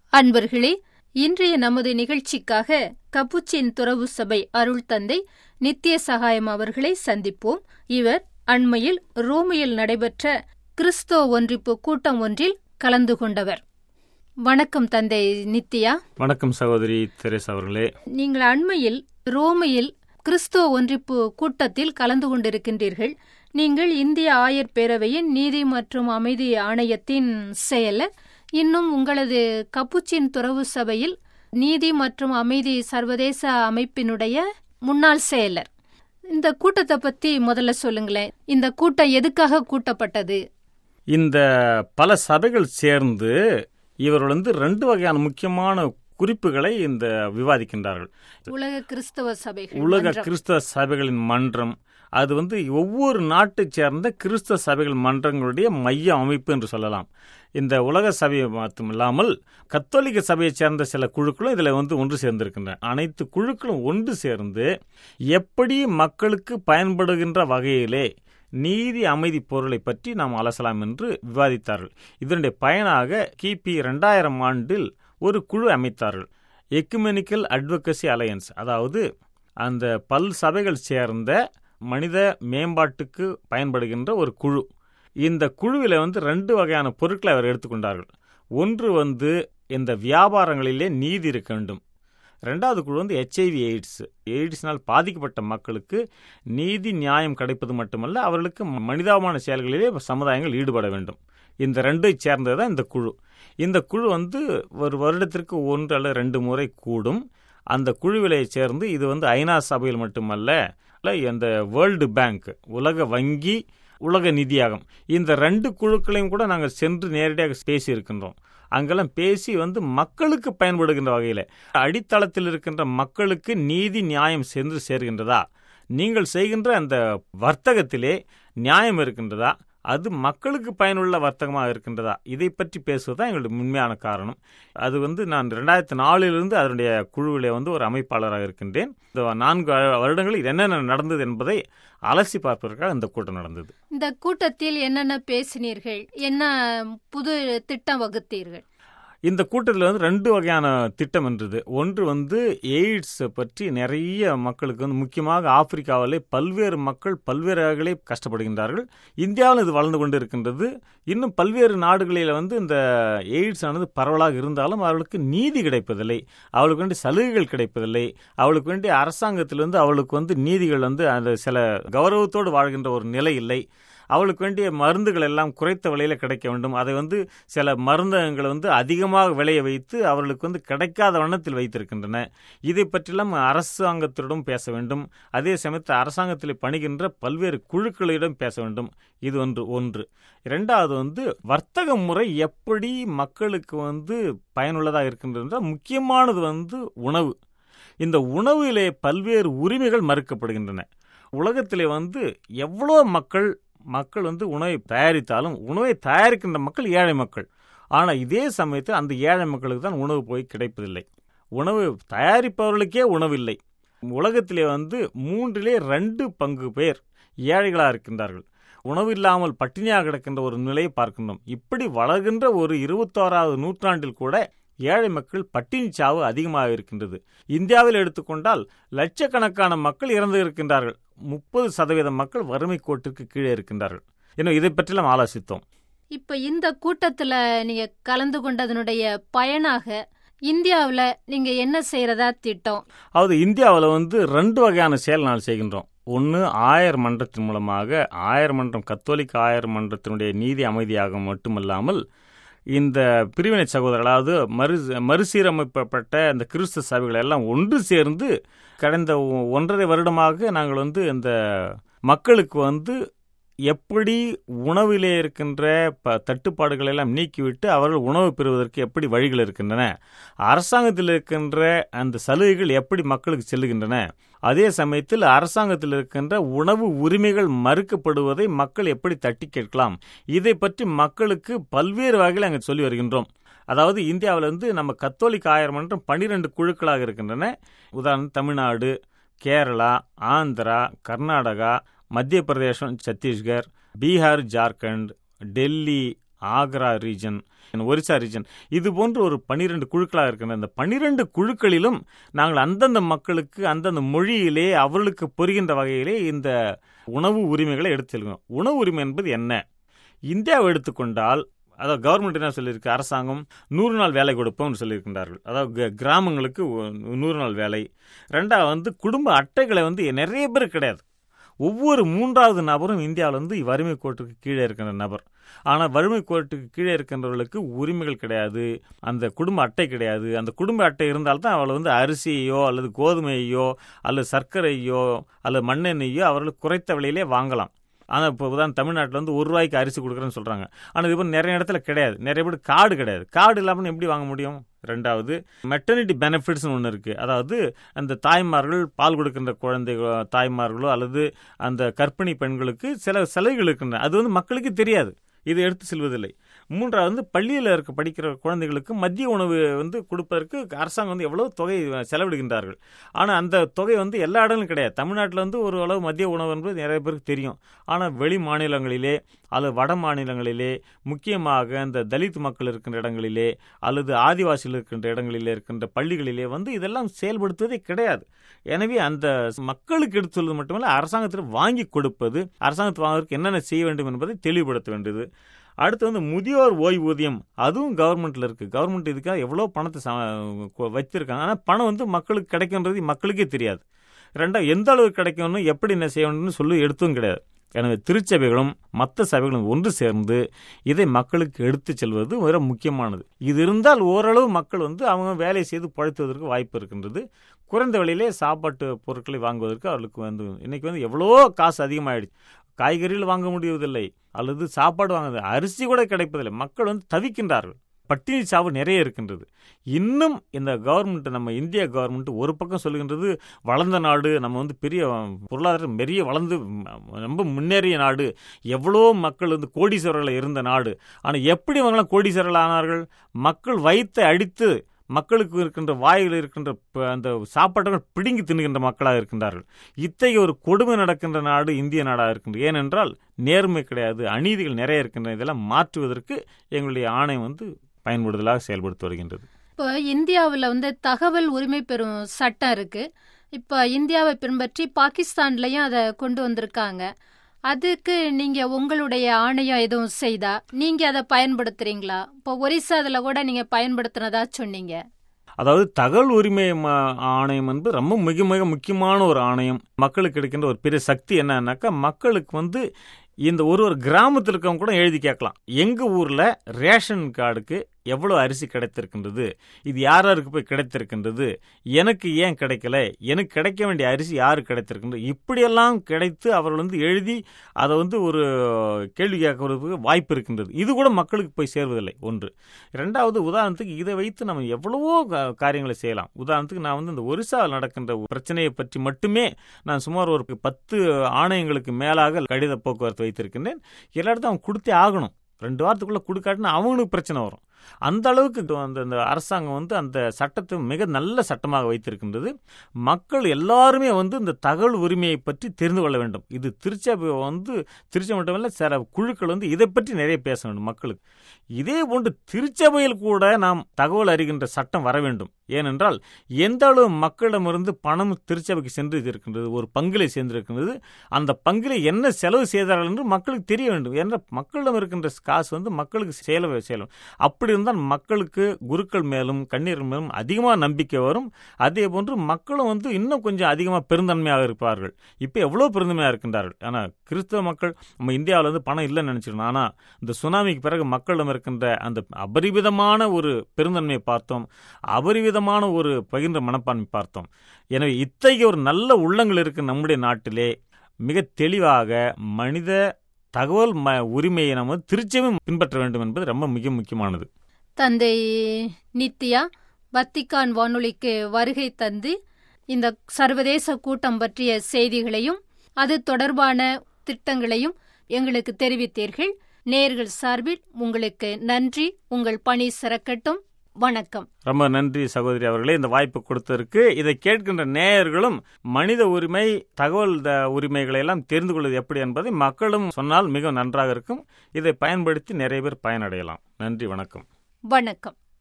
அன்பர்களே இன்றைய நமது நிகழ்ச்சிக்காக கப்புச்சின் துறவு சபை அருள் தந்தை நித்திய சகாயம் அவர்களை சந்திப்போம் இவர் அண்மையில் ரோமியில் நடைபெற்ற கிறிஸ்தோ ஒன்றிப்பு கூட்டம் ஒன்றில் கலந்து கொண்டவர் வணக்கம் தந்தை நித்யா வணக்கம் சகோதரி தெரேஸ் அவர்களே நீங்கள் அண்மையில் ரோமையில் கிறிஸ்தோ ஒன்றிப்பு கூட்டத்தில் கலந்து கொண்டிருக்கின்றீர்கள் நீங்கள் இந்திய ஆயர் பேரவையின் நீதி மற்றும் அமைதி ஆணையத்தின் செயலர் இன்னும் உங்களது கப்புச்சின் துறவு சபையில் நீதி மற்றும் அமைதி சர்வதேச அமைப்பினுடைய முன்னாள் செயலர் இந்த கூட்டத்தை பத்தி முதல்ல சொல்லுங்களேன் இந்த கூட்டம் எதுக்காக கூட்டப்பட்டது இந்த பல சபைகள் சேர்ந்து இவர்கள் வந்து ரெண்டு வகையான முக்கியமான குறிப்புகளை இந்த விவாதிக்கின்றார்கள் உலக கிறிஸ்தவ சபைகள் உலக மன்றம். கிறிஸ்தவ சபைகளின் மன்றம் அது வந்து ஒவ்வொரு நாட்டைச் சேர்ந்த கிறிஸ்தவ சபைகள் மன்றங்களுடைய மைய அமைப்பு என்று சொல்லலாம் இந்த உலக சபை மட்டும் இல்லாமல் கத்தோலிக்க சபையைச் சேர்ந்த சில குழுக்களும் இதில் வந்து ஒன்று சேர்ந்திருக்கின்றன அனைத்து குழுக்களும் ஒன்று சேர்ந்து எப்படி மக்களுக்கு பயன்படுகின்ற வகையிலே நீதி அமைதி பொருளை பற்றி நாம் அலசலாம் என்று விவாதித்தார்கள் இதனுடைய பயனாக கிபி ரெண்டாயிரம் ஆண்டில் ஒரு குழு அமைத்தார்கள் எக்குமெனிக்கல் அட்வொகசி அலையன்ஸ் அதாவது அந்த பல் சபைகள் சேர்ந்த மனித மேம்பாட்டுக்கு பயன்படுகின்ற ஒரு குழு இந்த குழுவில் வந்து ரெண்டு வகையான பொருட்களை அவர் எடுத்துக்கொண்டார்கள் ஒன்று வந்து இந்த வியாபாரங்களிலே நீதி இருக்க வேண்டும் ரெண்டாவது குழு வந்து ஹெச்ஐவி எய்ட்ஸ் எய்ட்ஸ்னால் பாதிக்கப்பட்ட மக்களுக்கு நீதி நியாயம் கிடைப்பது மட்டுமல்ல அவர்களுக்கு மனிதாபமான செயல்களிலே சமுதாயங்கள் ஈடுபட வேண்டும் இந்த ரெண்டை சேர்ந்தது தான் இந்த குழு இந்த குழு வந்து ஒரு வருடத்திற்கு ஒன்று அல்லது ரெண்டு முறை கூடும் அந்த குழுவிலை சேர்ந்து இது வந்து ஐநா சபையில் மட்டுமல்ல இல்ல, இந்த வேர்ல்டு பேங்க் உலக வங்கி உலக நிதியாகம் இந்த ரெண்டு குழுக்களையும் கூட நாங்கள் சென்று நேரடியாக பேசி இருக்கின்றோம் அங்கெல்லாம் பேசி வந்து மக்களுக்கு பயன்படுகின்ற வகையில் அடித்தளத்தில் இருக்கின்ற மக்களுக்கு நீதி நியாயம் சென்று சேர்கின்றதா நீங்கள் செய்கின்ற அந்த வர்த்தகத்திலே நியாயம் இருக்கின்றதா அது மக்களுக்கு பயனுள்ள வர்த்தகமாக இருக்கின்றதா இதை பற்றி பேசுவது தான் எங்களுடைய உண்மையான காரணம் அது வந்து நான் ரெண்டாயிரத்தி நாலிலிருந்து அதனுடைய குழுவிலே வந்து ஒரு அமைப்பாளராக இருக்கின்றேன் இந்த நான்கு வருடங்களில் என்னென்ன நடந்தது என்பதை அலசி பார்ப்பதற்காக இந்த கூட்டம் நடந்தது இந்த கூட்டத்தில் என்னென்ன பேசினீர்கள் என்ன புது திட்டம் வகுத்தீர்கள் இந்த கூட்டத்தில் வந்து ரெண்டு வகையான திட்டம் என்றது ஒன்று வந்து எய்ட்ஸ் பற்றி நிறைய மக்களுக்கு வந்து முக்கியமாக ஆப்பிரிக்காவிலே பல்வேறு மக்கள் பல்வேறு வகையிலே கஷ்டப்படுகின்றார்கள் இந்தியாவில் இது வளர்ந்து கொண்டு இருக்கின்றது இன்னும் பல்வேறு நாடுகளில் வந்து இந்த எய்ட்ஸ் ஆனது பரவலாக இருந்தாலும் அவர்களுக்கு நீதி கிடைப்பதில்லை அவளுக்கு வேண்டிய சலுகைகள் கிடைப்பதில்லை அவளுக்கு வேண்டிய அரசாங்கத்திலிருந்து அவளுக்கு வந்து நீதிகள் வந்து அந்த சில கௌரவத்தோடு வாழ்கின்ற ஒரு நிலை இல்லை அவளுக்கு வேண்டிய மருந்துகள் எல்லாம் குறைத்த விலையில் கிடைக்க வேண்டும் அதை வந்து சில மருந்தகங்களை வந்து அதிகமாக விளைய வைத்து அவர்களுக்கு வந்து கிடைக்காத வண்ணத்தில் வைத்திருக்கின்றன இதை பற்றியெல்லாம் அரசாங்கத்திடம் பேச வேண்டும் அதே சமயத்தில் அரசாங்கத்தில் பணிகின்ற பல்வேறு குழுக்களிடம் பேச வேண்டும் இது ஒன்று ஒன்று இரண்டாவது வந்து வர்த்தக முறை எப்படி மக்களுக்கு வந்து பயனுள்ளதாக இருக்கின்றது என்றால் முக்கியமானது வந்து உணவு இந்த உணவிலே பல்வேறு உரிமைகள் மறுக்கப்படுகின்றன உலகத்திலே வந்து எவ்வளோ மக்கள் மக்கள் வந்து உணவை தயாரித்தாலும் உணவை தயாரிக்கின்ற மக்கள் ஏழை மக்கள் ஆனால் இதே சமயத்தில் அந்த ஏழை மக்களுக்கு தான் உணவு போய் கிடைப்பதில்லை உணவு தயாரிப்பவர்களுக்கே உணவில்லை உலகத்திலே வந்து மூன்றிலே ரெண்டு பங்கு பேர் ஏழைகளாக இருக்கின்றார்கள் உணவு இல்லாமல் பட்டினியாக கிடக்கின்ற ஒரு நிலையை பார்க்கின்றோம் இப்படி வளர்கின்ற ஒரு இருபத்தோராவது நூற்றாண்டில் கூட ஏழை மக்கள் பட்டினி சாவு அதிகமாக இருக்கின்றது இந்தியாவில் எடுத்துக்கொண்டால் லட்சக்கணக்கான மக்கள் இறந்து இருக்கின்றார்கள் முப்பது சதவீத மக்கள் வறுமை கோட்டிற்கு கீழே இருக்கின்றார்கள் இன்னும் இதை பற்றிலாம் ஆலோசித்தோம் இப்ப இந்த கூட்டத்துல நீங்க கலந்து கொண்டதனுடைய பயனாக இந்தியாவுல நீங்க என்ன செய்யறதா திட்டம் அதாவது இந்தியாவில் வந்து ரெண்டு வகையான செயல் நாங்கள் செய்கின்றோம் ஒன்று ஆயர் மன்றத்தின் மூலமாக ஆயர் மன்றம் கத்தோலிக்க ஆயர் மன்றத்தினுடைய நீதி அமைதியாக மட்டுமல்லாமல் இந்த பிரிவினை சகோதரர் அதாவது மறு மறுசீரமைக்கப்பட்ட இந்த கிறிஸ்து சபைகள் எல்லாம் ஒன்று சேர்ந்து கடந்த ஒ- ஒன்றரை வருடமாக நாங்கள் வந்து இந்த மக்களுக்கு வந்து எப்படி உணவிலே இருக்கின்ற ப தட்டுப்பாடுகளை எல்லாம் நீக்கிவிட்டு அவர்கள் உணவு பெறுவதற்கு எப்படி வழிகள் இருக்கின்றன அரசாங்கத்தில் இருக்கின்ற அந்த சலுகைகள் எப்படி மக்களுக்கு செல்லுகின்றன அதே சமயத்தில் அரசாங்கத்தில் இருக்கின்ற உணவு உரிமைகள் மறுக்கப்படுவதை மக்கள் எப்படி தட்டி கேட்கலாம் இதை பற்றி மக்களுக்கு பல்வேறு வகையில் அங்கே சொல்லி வருகின்றோம் அதாவது இந்தியாவில் வந்து நம்ம கத்தோலிக்க ஆயிரம் மன்றம் பன்னிரெண்டு குழுக்களாக இருக்கின்றன உதாரணம் தமிழ்நாடு கேரளா ஆந்திரா கர்நாடகா மத்திய பிரதேசம் சத்தீஸ்கர் பீகார் ஜார்க்கண்ட் டெல்லி ஆக்ரா ரீஜன் ஒரிசா ரீஜன் இது போன்ற ஒரு பனிரெண்டு குழுக்களாக இருக்கின்ற அந்த பனிரெண்டு குழுக்களிலும் நாங்கள் அந்தந்த மக்களுக்கு அந்தந்த மொழியிலே அவர்களுக்கு புரிகின்ற வகையிலே இந்த உணவு உரிமைகளை எடுத்து செல்கிறோம் உணவு உரிமை என்பது என்ன இந்தியாவை எடுத்துக்கொண்டால் அதாவது கவர்மெண்ட் என்ன சொல்லியிருக்கு அரசாங்கம் நூறு நாள் வேலை கொடுப்போம்னு சொல்லியிருக்கின்றார்கள் அதாவது க- கிராமங்களுக்கு ஒ- நூறு நாள் வேலை ரெண்டாவது வந்து குடும்ப அட்டைகளை வந்து நிறைய பேர் கிடையாது ஒவ்வொரு மூன்றாவது நபரும் இந்தியாவில் வந்து வறுமை கோட்டுக்கு கீழே இருக்கின்ற நபர் ஆனால் வறுமை கோட்டுக்கு கீழே இருக்கின்றவர்களுக்கு உரிமைகள் கிடையாது அந்த குடும்ப அட்டை கிடையாது அந்த குடும்ப அட்டை இருந்தால்தான் அவளை வந்து அரிசியையோ அல்லது கோதுமையோ அல்லது சர்க்கரையோ அல்லது மண்ணெண்ணெய்யோ அவர்கள் குறைத்த விலையிலே வாங்கலாம் ஆனால் இப்போ உதாரணம் தமிழ்நாட்டில் வந்து ஒரு ரூபாய்க்கு அரிசி கொடுக்குறேன்னு சொல்கிறாங்க ஆனால் இது நிறைய இடத்துல கிடையாது நிறைய பேர் கார்டு கிடையாது கார்டு இல்லாமல் எப்படி வாங்க முடியும் ரெண்டாவது மெட்டர்னிட்டி பெனிஃபிட்ஸ்னு ஒன்று இருக்குது அதாவது அந்த தாய்மார்கள் பால் கொடுக்கின்ற குழந்தைகளோ தாய்மார்களோ அல்லது அந்த கர்ப்பிணி பெண்களுக்கு சில சலுகைகள் இருக்கின்றன அது வந்து மக்களுக்கு தெரியாது இது எடுத்து செல்வதில்லை மூன்றாவது வந்து பள்ளியில் இருக்க படிக்கிற குழந்தைகளுக்கு மதிய உணவு வந்து கொடுப்பதற்கு அரசாங்கம் வந்து எவ்வளோ தொகை செலவிடுகின்றார்கள் ஆனால் அந்த தொகை வந்து எல்லா இடங்களும் கிடையாது தமிழ்நாட்டில் வந்து ஒரு அளவு மதிய உணவு என்பது நிறைய பேருக்கு தெரியும் ஆனால் வெளி மாநிலங்களிலே அல்லது வட மாநிலங்களிலே முக்கியமாக இந்த தலித் மக்கள் இருக்கின்ற இடங்களிலே அல்லது ஆதிவாசிகள் இருக்கின்ற இடங்களிலே இருக்கின்ற பள்ளிகளிலே வந்து இதெல்லாம் செயல்படுத்துவதே கிடையாது எனவே அந்த மக்களுக்கு எடுத்து சொல்வது மட்டுமல்ல அரசாங்கத்தில் வாங்கி கொடுப்பது அரசாங்கத்தில் வாங்குவதற்கு என்னென்ன செய்ய வேண்டும் என்பதை தெளிவுபடுத்த வேண்டியது அடுத்து வந்து முதியோர் ஓய்வூதியம் அதுவும் கவர்மெண்ட்ல இருக்கு கவர்மெண்ட் இதுக்காக எவ்வளோ பணத்தை ச- கொ- வச்சிருக்காங்க ஆனால் பணம் வந்து மக்களுக்கு கிடைக்கின்றது மக்களுக்கே தெரியாது ரெண்டா எந்த அளவு கிடைக்கும்னு எப்படி என்ன செய்யணும்னு சொல்லி எடுத்தும் கிடையாது எனவே திருச்சபைகளும் மற்ற சபைகளும் ஒன்று சேர்ந்து இதை மக்களுக்கு எடுத்து செல்வது மிக முக்கியமானது இது இருந்தால் ஓரளவு மக்கள் வந்து அவங்க வேலை செய்து பழைத்துவதற்கு வாய்ப்பு இருக்கின்றது குறைந்த விலையிலே சாப்பாட்டு பொருட்களை வாங்குவதற்கு அவர்களுக்கு வந்து இன்னைக்கு வந்து எவ்வளோ காசு அதிகமாயிடுச்சு காய்கறிகள் வாங்க முடிவதில்லை அல்லது சாப்பாடு வாங்குறது அரிசி கூட கிடைப்பதில்லை மக்கள் வந்து தவிக்கின்றார்கள் பட்டினி சாவு நிறைய இருக்கின்றது இன்னும் இந்த கவர்மெண்ட் நம்ம இந்திய கவர்மெண்ட் ஒரு பக்கம் சொல்லுகின்றது வளர்ந்த நாடு நம்ம வந்து பெரிய பொருளாதாரம் பெரிய வளர்ந்து ம், ரொம்ப முன்னேறிய நாடு எவ்வளோ மக்கள் வந்து கோடீஸ்வரர்கள் இருந்த நாடு ஆனால் எப்படி அவங்களாம் கோடீஸ்வரர்கள் ஆனார்கள் மக்கள் வயித்தை அடித்து மக்களுக்கு இருக்கின்ற வாயில் இருக்கின்ற ப- அந்த சாப்பாட்டுகள் பிடுங்கி தின்னுகின்ற மக்களாக இருக்கின்றார்கள் இத்தகைய ஒரு கொடுமை நடக்கின்ற நாடு இந்திய நாடாக இருக்கின்றது ஏனென்றால் நேர்மை கிடையாது அநீதிகள் நிறைய இருக்கின்றன இதெல்லாம் மாற்றுவதற்கு எங்களுடைய ஆணையம் வந்து பயன்படுதலாக செயல்படுத்தி வருகின்றது இப்போ இந்தியாவில் வந்து தகவல் உரிமை பெறும் சட்டம் இருக்கு இப்போ இந்தியாவை பின்பற்றி பாகிஸ்தான்லயும் அதை கொண்டு வந்திருக்காங்க அதுக்கு நீங்க உங்களுடைய ஆணையம் எதுவும் செய்தா நீங்க அதை பயன்படுத்துறீங்களா இப்போ ஒரிசாதுல கூட நீங்க பயன்படுத்தினதா சொன்னீங்க அதாவது தகவல் உரிமை ம- ஆணையம் என்பது ரொம்ப மிக மிக முக்கியமான ஒரு ஆணையம் மக்களுக்கு கிடைக்கின்ற ஒரு பெரிய சக்தி என்னன்னாக்கா மக்களுக்கு வந்து இந்த ஒரு ஒரு கிராமத்தில் இருக்கவங்க கூட எழுதி கேட்கலாம் எங்க ஊர்ல ரேஷன் கார்டுக்கு எவ்வளவு அரிசி கிடைத்திருக்கின்றது இது யார் யாருக்கு போய் கிடைத்திருக்கின்றது எனக்கு ஏன் கிடைக்கல எனக்கு கிடைக்க வேண்டிய அரிசி யாருக்கு கிடைத்திருக்கின்றது இப்படியெல்லாம் கிடைத்து அவர்கள் வந்து எழுதி அதை வந்து ஒரு கேள்வி கேட்கறதுக்கு வாய்ப்பு இருக்கின்றது இது கூட மக்களுக்கு போய் சேர்வதில்லை ஒன்று ரெண்டாவது உதாரணத்துக்கு இதை வைத்து நம்ம எவ்வளவோ கா- காரியங்களை செய்யலாம் உதாரணத்துக்கு நான் வந்து இந்த ஒரிசாவில் நடக்கின்ற ஒரு பிரச்சனையை பற்றி மட்டுமே நான் சுமார் ஒரு பத்து ஆணையங்களுக்கு மேலாக கடித போக்குவரத்து வைத்திருக்கின்றேன் எல்லா இடத்தையும் அவன் கொடுத்தே ஆகணும் ரெண்டு வாரத்துக்குள்ள கொடுக்காட்டினா அவனுக்கு பிரச்சனை வரும் அந்த அளவுக்கு இது அந்த அந்த அரசாங்கம் வந்து அந்த சட்டத்தை மிக நல்ல சட்டமாக வைத்திருக்கின்றது மக்கள் எல்லாருமே வந்து இந்த தகவல் உரிமையை பற்றி தெரிந்து கொள்ள வேண்டும் இது திருச்சபை வந்து திருச்சி மட்டுமல்ல சில குழுக்கள் வந்து இதை பற்றி நிறைய பேச வேண்டும் மக்களுக்கு இதே போன்று திருச்சபையில் கூட நாம் தகவல் அறிகின்ற சட்டம் வர வேண்டும் ஏனென்றால் எந்த அளவு மக்களிடமிருந்து பணம் திருச்சபைக்கு சென்று இருக்கின்றது ஒரு பங்கிலே சேர்ந்திருக்கின்றது அந்த பங்கிலே என்ன செலவு செய்தார்கள் என்று மக்களுக்கு தெரிய வேண்டும் என்ற மக்களிடம் இருக்கின்ற காசு வந்து மக்களுக்கு செலவு செய்யலாம் அப்படி இருந்தால் மக்களுக்கு குருக்கள் மேலும் கண்ணீர் மேலும் அதிகமாக நம்பிக்கை வரும் அதே போன்று மக்களும் வந்து இன்னும் கொஞ்சம் அதிகமாக பெருந்தன்மையாக இருப்பார்கள் இப்போ எவ்வளோ பெருந்தன்மையாக இருக்கின்றார்கள் ஆனால் கிறிஸ்தவ மக்கள் நம்ம இந்தியாவில் வந்து பணம் இல்லைன்னு நினைச்சிருந்தோம் ஆனால் இந்த சுனாமிக்கு பிறகு மக்களிடம் இருக்கின்ற அந்த அபரிவிதமான ஒரு பெருந்தன்மையை பார்த்தோம் அபரிவிதமான ஒரு பகிர்ந்த மனப்பான்மை பார்த்தோம் எனவே இத்தகைய ஒரு நல்ல உள்ளங்கள் இருக்கு நம்முடைய நாட்டிலே மிக தெளிவாக மனித தகவல் ம உரிமையை நம்ம திருச்சபையும் பின்பற்ற வேண்டும் என்பது ரொம்ப மிக முக்கியமானது தந்தை நித்யா வத்திக்கான் வானொலிக்கு வருகை தந்து இந்த சர்வதேச கூட்டம் பற்றிய செய்திகளையும் அது தொடர்பான திட்டங்களையும் எங்களுக்கு தெரிவித்தீர்கள் நேர்கள் சார்பில் உங்களுக்கு நன்றி உங்கள் பணி சிறக்கட்டும் வணக்கம் ரொம்ப நன்றி சகோதரி அவர்களே இந்த வாய்ப்பு கொடுத்ததற்கு இதை கேட்கின்ற நேயர்களும் மனித உரிமை தகவல் த- உரிமைகளை எல்லாம் தெரிந்து கொள்வது எப்படி என்பதை மக்களும் சொன்னால் மிக நன்றாக இருக்கும் இதை பயன்படுத்தி நிறைய பேர் பயனடையலாம் நன்றி வணக்கம் வணக்கம்